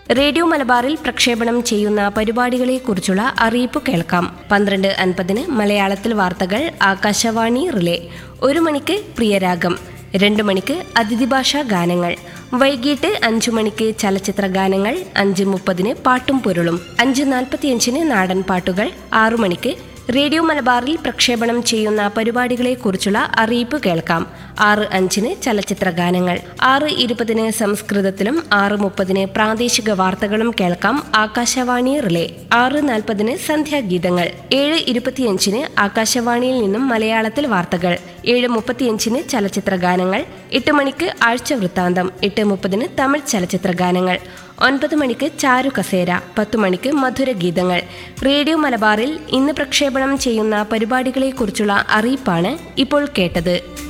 radio മലബാറിൽ പ്രക്ഷേപണം ചെയ്യുന്ന പരിപാടികളെക്കുറിച്ചുള്ള അറിയിപ്പ് കേൾക്കാം പന്ത്രണ്ട് അൻപതിന് മലയാളത്തിൽ വാർത്തകൾ ആകാശവാണി റിലേ ഒരു മണിക്ക് പ്രിയരാഗം രണ്ട് മണിക്ക് അതിഥിഭാഷാ ഗാനങ്ങൾ വൈകിട്ട് അഞ്ചു മണിക്ക് ചലച്ചിത്ര ഗാനങ്ങൾ അഞ്ച് മുപ്പതിന് പാട്ടും പൊരുളും അഞ്ച് നാൽപ്പത്തിയഞ്ചിന് നാടൻ പാട്ടുകൾ ആറു മണിക്ക് റേഡിയോ മലബാറിൽ പ്രക്ഷേപണം ചെയ്യുന്ന പരിപാടികളെക്കുറിച്ചുള്ള അറിയിപ്പ് കേൾക്കാം ആറ് അഞ്ചിന് ചലച്ചിത്ര ഗാനങ്ങൾ ആറ് ഇരുപതിന് സംസ്കൃതത്തിലും ആറ് മുപ്പതിന് പ്രാദേശിക വാർത്തകളും കേൾക്കാം ആകാശവാണി റിലേ ആറ് നാൽപ്പതിന് സന്ധ്യാഗീതങ്ങൾ ഏഴ് ഇരുപത്തിയഞ്ചിന് ആകാശവാണിയിൽ നിന്നും മലയാളത്തിൽ വാർത്തകൾ ഏഴ് മുപ്പത്തിയഞ്ചിന് ചലച്ചിത്ര ഗാനങ്ങൾ എട്ട് മണിക്ക് ആഴ്ച വൃത്താന്തം എട്ട് മുപ്പതിന് തമിഴ് ചലച്ചിത്ര ഗാനങ്ങൾ ഒൻപത് മണിക്ക് ചാരു കസേര പത്തു മണിക്ക് മധുരഗീതങ്ങൾ റേഡിയോ മലബാറിൽ ഇന്ന് പ്രക്ഷേപണം ചെയ്യുന്ന പരിപാടികളെക്കുറിച്ചുള്ള അറിയിപ്പാണ് ഇപ്പോൾ കേട്ടത്